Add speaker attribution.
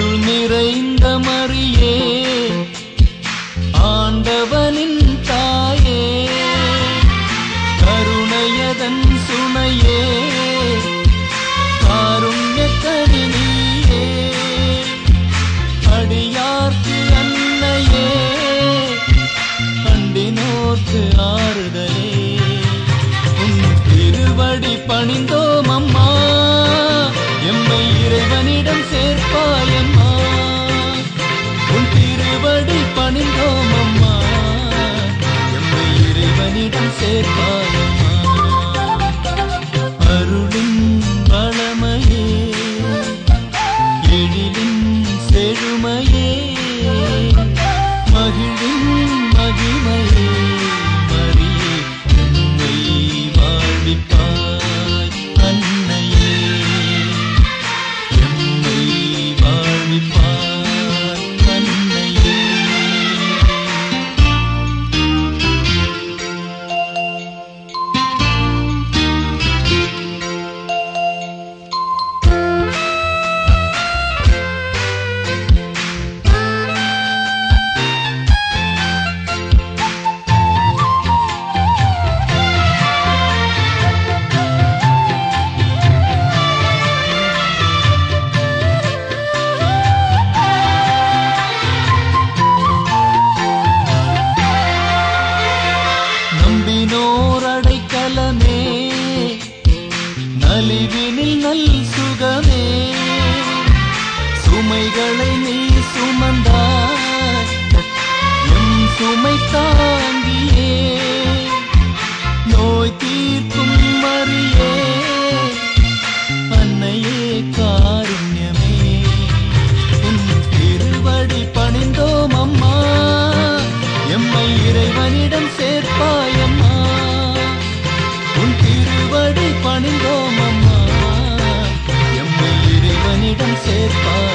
Speaker 1: அருள் நிறைந்த மரியே ஆண்டவனின் தாயே கருணையதன் சுனையே காருண்யக்கனி நீயே அடியார்க்கு அன்னையே கண்டினோர்க்கு ஆறுதலே உன் திருவடி பணிந்தோம் அம்மா எம்மை இறைவனிடம் சேர்ப்பாயம்மா உன் திருவடி பணிந்தோம் அம்மா எம்மை இறைவனிடம் சேர்ப்பாயம்மா அருளின் வளமையே எழிலின் செழுமையே மகிழின் மகிமையே மரியே உம்மை வாழ்விப்பாய் அன்னையே எம்மை வாழ்விப்பாய் அன்னையே நம்பினோர் அடைக்கலமே நலிவினில் நல் சுகமே சுமைகளை நீ சுமந்தாய் எம் சுமை தாங்கியே நோய் தீர்க்கும் மரியே அன்னையே காருண்யமே உன் திருவடி பணிந்தோம் அம்மா எம்மை இறைவனிடம் சேர்ப்பாயம்மா உன் திருவடி பணிந்தோம் அம்மா எம்மை இறைவனிடம் சேர்ப்பாய்